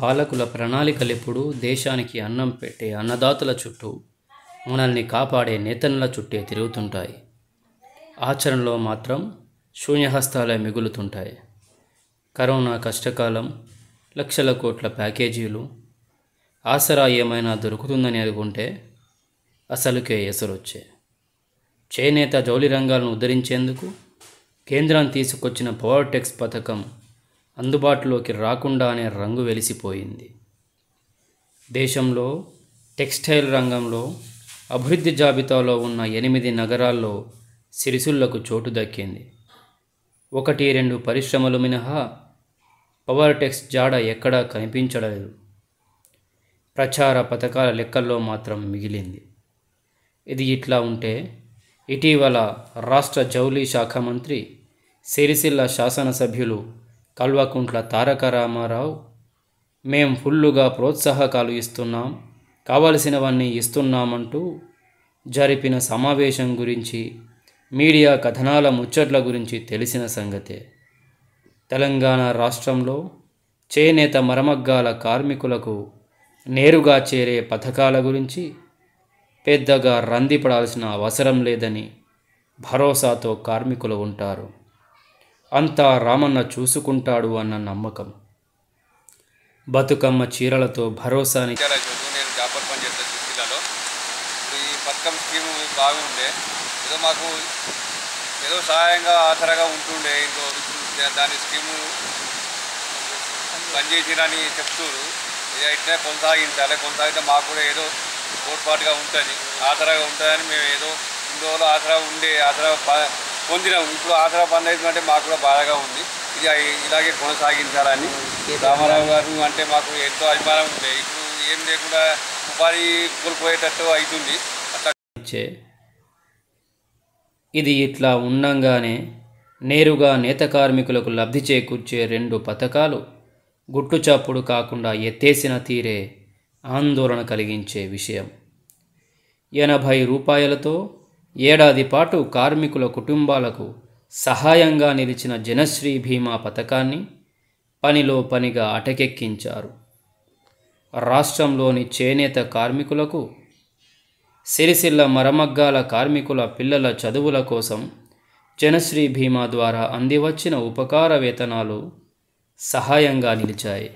పాలకుల ప్రణాళికలెప్పుడూ దేశానికి అన్నం పెట్టే అన్నదాతల చుట్టూ మనల్ని కాపాడే నేతన్ల చుట్టే తిరుగుతుంటాయి ఆచరణలో మాత్రం శూన్యహస్తాలే మిగులుతుంటాయి కరోనా కష్టకాలం లక్షల కోట్ల ప్యాకేజీలు ఆసరా ఏమైనా దొరుకుతుందని అనుకుంటే అసలుకే ఎసరొచ్చే చేనేత జౌలి రంగాలను ఉద్ధరించేందుకు కేంద్రం తీసుకొచ్చిన పవర్ టెక్స్ పథకం అందుబాటులోకి రాకుండానే రంగు వెలిసిపోయింది దేశంలో టెక్స్టైల్ రంగంలో అభివృద్ధి జాబితాలో ఉన్న ఎనిమిది నగరాల్లో సిరిసుళ్లకు చోటు దక్కింది ఒకటి రెండు పరిశ్రమలు మినహా పవర్ టెక్స్ జాడ ఎక్కడా కనిపించలేదు ప్రచార పథకాల లెక్కల్లో మాత్రం మిగిలింది ఇది ఇట్లా ఉంటే ఇటీవల రాష్ట్ర జౌళి శాఖ మంత్రి సిరిసిల్ల శాసనసభ్యులు కల్వకుంట్ల తారక రామారావు మేం ఫుల్లుగా ప్రోత్సాహకాలు ఇస్తున్నాం కావలసినవన్నీ ఇస్తున్నామంటూ జరిపిన సమావేశం గురించి మీడియా కథనాల ముచ్చట్ల గురించి తెలిసిన సంగతే తెలంగాణ రాష్ట్రంలో చేనేత మరమగ్గాల కార్మికులకు నేరుగా చేరే పథకాల గురించి పెద్దగా రందిపడాల్సిన అవసరం లేదని భరోసాతో కార్మికులు ఉంటారు అంతా రామన్న చూసుకుంటాడు అన్న నమ్మకం బతుకమ్మ చీరలతో భరోసాని ఇచ్చారా చూడు నేను జాపర్ పని చేస్తాను సిరిసిల్లలో ఇప్పుడు ఈ పథకం స్కీమ్ బాగుండే ఏదో మాకు ఏదో సహాయంగా ఆసరాగా ఉంటుండే ఇంకో ఇప్పుడు దాని స్కీము పనిచేసిరని చెప్తున్నారు ఇక ఇట్లే కొనసాగించాలి కొనసాగితే మాకు కూడా ఏదో తోడ్పాటుగా ఉంటుంది ఆసరాగా ఉంటుందని మేము ఏదో ఇన్ని రోజులు ఆసరా ఉండే ఆసరా ప- పొందినాం ఇప్పుడు ఆసరా పని అవుతుందంటే మాకు కూడా బాధగా ఉంది ఇది ఇలాగే కొనసాగించాలని రామారావు గారు అంటే మాకు ఎంతో అభిమానం ఉండే ఇప్పుడు ఏం లేకుండా ఉపాధి కోల్పోయేటట్టు అవుతుంది అట్లా ఇచ్చే ఇది ఇట్లా ఉండంగానే నేరుగా నేత కార్మికులకు లబ్ధి చేకూర్చే రెండు పథకాలు గుట్టుచప్పుడు కాకుండా ఎత్తేసిన తీరే ఆందోళన కలిగించే విషయం ఎనభై రూపాయలతో ఏడాది పాటు కార్మికుల కుటుంబాలకు సహాయంగా నిలిచిన జనశ్రీ బీమా పథకాన్ని పనిలో పనిగా అటకెక్కించారు రాష్ట్రంలోని చేనేత కార్మికులకు సిరిసిల్ల మరమగ్గాల కార్మికుల పిల్లల చదువుల కోసం జనశ్రీ బీమా ద్వారా అందివచ్చిన ఉపకార వేతనాలు సహాయంగా నిలిచాయి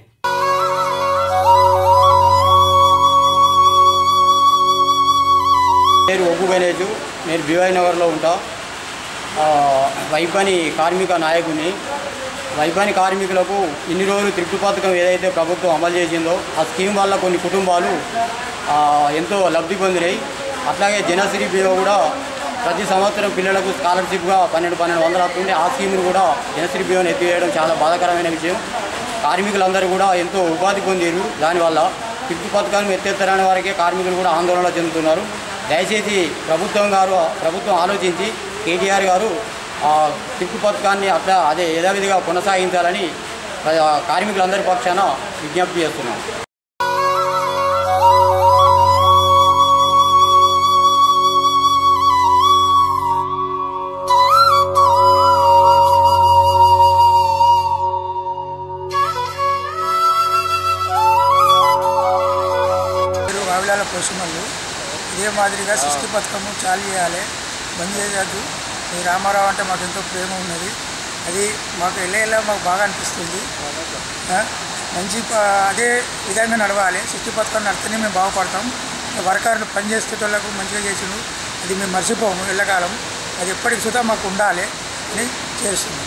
పేరు ఒగ్గు గణేష్ నేను బివై నగర్లో ఉంటా ఆ, వైపని కార్మిక నాయకుని వైపని కార్మికులకు ఇన్ని రోజులు త్రిప్టు పథకం ఏదైతే ప్రభుత్వం అమలు చేసిందో ఆ స్కీమ్ వల్ల కొన్ని కుటుంబాలు ఆ, ఎంతో లబ్ధి పొందినాయి అట్లాగే జనశ్రీ బీమా కూడా ప్రతి సంవత్సరం పిల్లలకు స్కాలర్షిప్గా పన్నెండు పన్నెండు వందలు వస్తుంది ఆ స్కీమ్ను కూడా జనశ్రీ బీమాను ఎత్తివేయడం చాలా బాధాకరమైన విషయం కార్మికులందరూ కూడా ఎంతో ఉపాధి పొందారు దానివల్ల త్రిప్టు పథకాన్ని ఎత్తేస్తారనే వారికే కార్మికులు కూడా ఆందోళన చెందుతున్నారు దయచేసి ప్రభుత్వం గారు ప్రభుత్వం ఆలోచించి కేటీఆర్ గారు ఆ టిప్పు పథకాన్ని అట్లా అదే యథావిధిగా కొనసాగించాలని ఆ, కార్మికులందరి పక్షాన విజ్ఞప్తి చేస్తున్నాం పేరు వావిలాల పోషమల్లు ఇదే మాదిరిగా సృష్టి పథకము చాలు చేయాలి బంద్ చేయద్దు ఈ రామారావు అంటే మాకు ఎంతో ప్రేమ ఉన్నది అది మాకు వెళ్ళేలా మాకు బాగా అనిపిస్తుంది ఆ, మంచి ప- అదే విధంగా నడవాలి సృష్టి పథకం నడితేనే మేము బాగుపడతాం వర్కర్లు పని చేసేటోళ్ళకు మంచిగా చేసిండు అది మేము మర్చిపోము వెళ్ళకాలం అది ఎప్పటికి సుతా మాకు ఉండాలి అని చేస్తున్నాం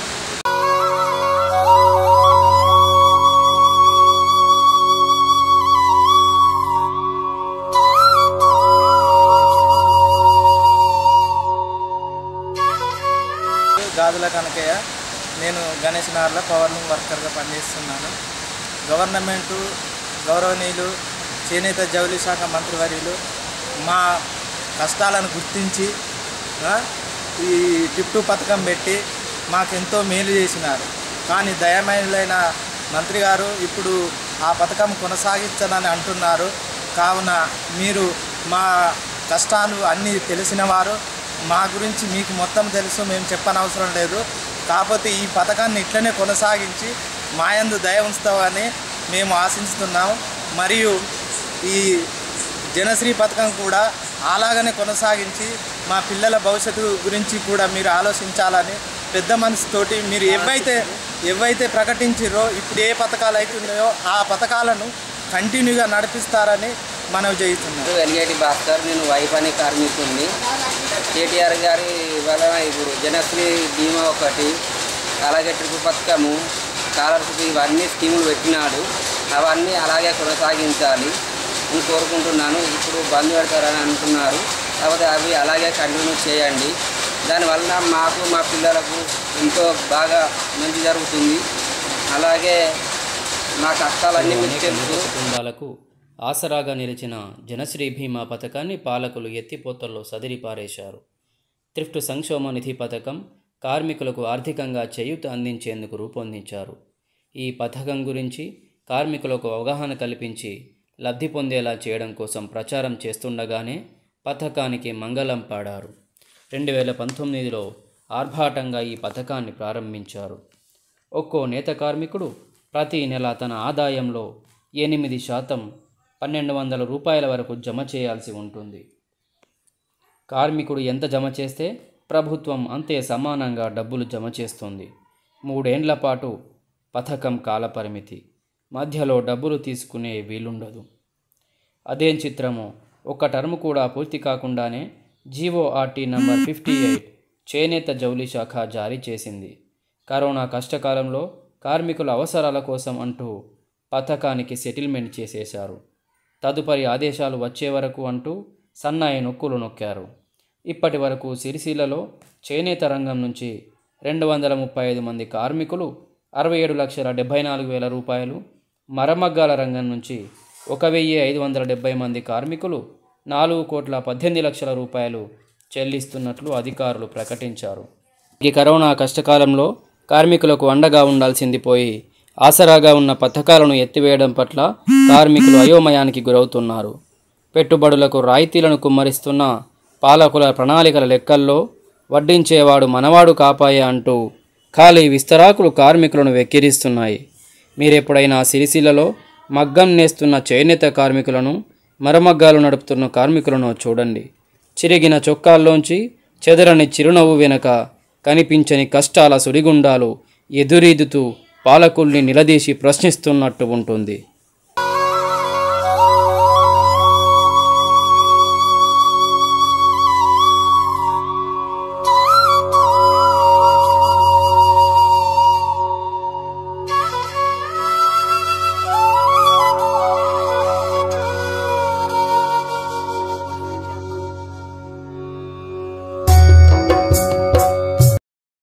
గాజుల కనకయ్య నేను గణేష్ నగర్లో పవర్ లూమ్ వర్కర్గా పనిచేస్తున్నాను గవర్నమెంటు గౌరవనీయులు చేనేత జౌళి శాఖ మంత్రివర్యులు మా కష్టాలను గుర్తించి ఆ, ఈ టిప్ టు పథకం పెట్టి మాకెంతో మేలు చేసినారు కానీ దయమయులైన మంత్రి గారు ఇప్పుడు ఆ పథకం కొనసాగించదని అంటున్నారు కావున మీరు మా కష్టాలు అన్నీ తెలిసిన వారు మా గురించి మీకు మొత్తం తెలుసు మేము చెప్పనవసరం లేదు కాకపోతే ఈ పథకాన్ని ఇట్లనే కొనసాగించి మాయందు దయ ఉంచుతామని మేము ఆశిస్తున్నాము మరియు ఈ జనశ్రీ పథకం కూడా అలాగనే కొనసాగించి మా పిల్లల భవిష్యత్తు గురించి కూడా మీరు ఆలోచించాలని పెద్ద మనసుతోటి మీరు ఏవైతే ఏవైతే ప్రకటించిరో ఇప్పుడు ఏ పథకాలు అవుతున్నాయో ఆ పథకాలను కంటిన్యూగా నడిపిస్తారని మనవి చేస్తున్నాం నేను వెలిగేటి భాస్కర్ నేను వైపని కార్మికుడిని కేటీఆర్ గారి వలన ఇప్పుడు జనశ్రీ బీమా ఒకటి అలాగే ట్రిప్ పథకము స్కాలర్షిప్ ఇవన్నీ స్కీములు పెట్టినాడు అవన్నీ అలాగే కొనసాగించాలి అని కోరుకుంటున్నాను ఇప్పుడు బంద్ పెడతారని అంటున్నారు కాకపోతే అవి అలాగే కంటిన్యూ చేయండి దానివల్ల మాకు మా పిల్లలకు ఎంతో బాగా మంచి జరుగుతుంది అలాగే మా కష్టాలన్నీ మీకు అనేక తెలుసు పేద కుటుంబాలకు ఆసరాగా నిలిచిన జనశ్రీ బీమా పథకాన్ని పాలకులు ఎత్తిపోతల్లో సదిరి పారేశారు థ్రిఫ్ట్ సంక్షోమ నిధి పథకం కార్మికులకు ఆర్థికంగా చేయూత అందించేందుకు రూపొందించారు ఈ పథకం గురించి కార్మికులకు అవగాహన కల్పించి లబ్ధి పొందేలా చేయడం కోసం ప్రచారం చేస్తుండగానే పథకానికి మంగళం పాడారు రెండు వేల పంతొమ్మిదిలో ఆర్భాటంగా ఈ పథకాన్ని ప్రారంభించారు ఒక్కో నేత కార్మికుడు ప్రతి నెల తన ఆదాయంలో ఎనిమిది శాతం పన్నెండు వందల రూపాయల వరకు జమ చేయాల్సి ఉంటుంది కార్మికుడు ఎంత జమ చేస్తే ప్రభుత్వం అంతే సమానంగా డబ్బులు జమ చేస్తుంది మూడేండ్ల పాటు పథకం కాలపరిమితి మధ్యలో డబ్బులు తీసుకునే వీలుండదు అదేం చిత్రమో ఒక్క టర్మ్ కూడా పూర్తి కాకుండానే జీఓఆర్టీ నంబర్ ఫిఫ్టీ ఎయిట్ చేనేత జౌలి శాఖ జారీ చేసింది కరోనా కష్టకాలంలో కార్మికుల అవసరాల కోసం అంటూ పథకానికి సెటిల్మెంట్ చేసేశారు తదుపరి ఆదేశాలు వచ్చే వరకు అంటూ సన్నాయి నొక్కులు నొక్కారు ఇప్పటి వరకు సిరిసిల్లలో చేనేత రంగం నుంచి రెండు వందల ముప్పై ఐదు మంది కార్మికులు అరవై ఏడు లక్షల డెబ్బై నాలుగు వేల రూపాయలు మరమగ్గాల రంగం నుంచి ఒక వెయ్యి ఐదు వందల డెబ్బై మంది కార్మికులు నాలుగు కోట్ల పద్దెనిమిది లక్షల రూపాయలు చెల్లిస్తున్నట్లు అధికారులు ప్రకటించారు ఈ కరోనా కష్టకాలంలో కార్మికులకు అండగా ఉండాల్సింది పోయి ఆసరాగా ఉన్న పథకాలను ఎత్తివేయడం పట్ల కార్మికులు అయోమయానికి గురవుతున్నారు పెట్టుబడులకు రాయితీలను కుమ్మరిస్తున్న పాలకుల ప్రణాళికల లెక్కల్లో వడ్డించేవాడు మనవాడు కాపాయే అంటూ ఖాళీ విస్తరాకులు కార్మికులను వెక్కిరిస్తున్నాయి మీరెప్పుడైనా సిరిసిల్లలో మగ్గం నేస్తున్న చేనేత కార్మికులను మరమగ్గాలు నడుపుతున్న కార్మికులను చూడండి చిరిగిన చొక్కాల్లోంచి చెదరని చిరునవ్వు వెనక కనిపించని కష్టాల సుడిగుండాలు ఎదురీదుతూ పాలకుల్ని నిలదీసి ప్రశ్నిస్తున్నట్టు ఉంటుంది